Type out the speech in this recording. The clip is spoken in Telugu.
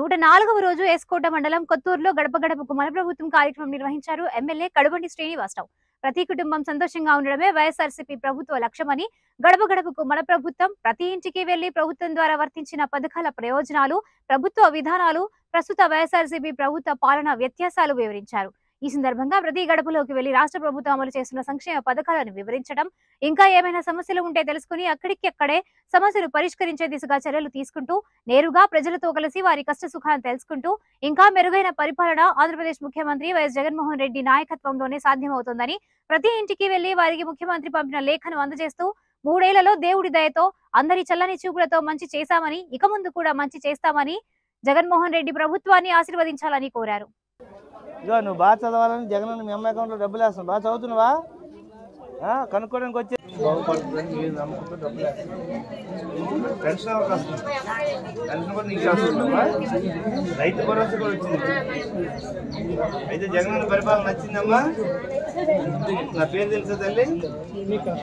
నూట నాలుగవ రోజు ఎస్కోట మండలం కొత్తూరులో గడప గడపకు మన ప్రభుత్వం కార్యక్రమం నిర్వహించారు ఎమ్మెల్యే కడుబండి శ్రీనివాసరావు ప్రతి కుటుంబం సంతోషంగా ఉండడమే వైఎస్ఆర్సీపీ ప్రభుత్వ లక్ష్యమని గడప గడపకు మన ప్రభుత్వం ప్రతి ఇంటికి వెళ్లి ప్రభుత్వం ద్వారా వర్తించిన పథకాల ప్రయోజనాలు ప్రభుత్వ విధానాలు ప్రస్తుత వైఎస్ఆర్సీపీ ప్రభుత్వ పాలన వ్యత్యాసాలు వివరించారు ఈ సందర్భంగా ప్రతి గడపలోకి వెళ్లి రాష్ట్ర ప్రభుత్వం అమలు చేస్తున్న సంక్షేమ పథకాలను వివరించడం ఇంకా ఏమైనా సమస్యలు ఉంటే తెలుసుకుని అక్కడికక్కడే సమస్యలు పరిష్కరించే దిశగా చర్యలు తీసుకుంటూ నేరుగా ప్రజలతో కలిసి వారి కష్ట సుఖాలను తెలుసుకుంటూ ఇంకా మెరుగైన పరిపాలన ఆంధ్రప్రదేశ్ ముఖ్యమంత్రి వైఎస్ జగన్మోహన్ రెడ్డి నాయకత్వంలోనే సాధ్యమవుతోందని ప్రతి ఇంటికి వెళ్లి వారికి ముఖ్యమంత్రి పంపిన లేఖను అందజేస్తూ మూడేళ్లలో దేవుడి దయతో అందరి చల్లని చూపులతో మంచి చేశామని ఇక ముందు కూడా మంచి చేస్తామని జగన్మోహన్ రెడ్డి ప్రభుత్వాన్ని ఆశీర్వదించాలని కోరారు ఇగో నువ్వు బాగా చదవాలని జగన్ మీ అమ్మ అకౌంట్లో డబ్బులు వేస్తాను బాగా చదువుతున్నావా ఆ, కనుక్కోవడానికి వచ్చే బాగుపడుతుందని నేను నమ్ముకుంటూ డబ్బులు వేస్తాను పెన్షన్ ఎవరికి వస్తుంది పెన్షన్ కూడా నీకు వస్తుందమ్మా రైతు భరోసా కూడా వచ్చింది అయితే జగన్ పరిపాలన నచ్చిందమ్మా నా పేరు తెలుసా తల్లి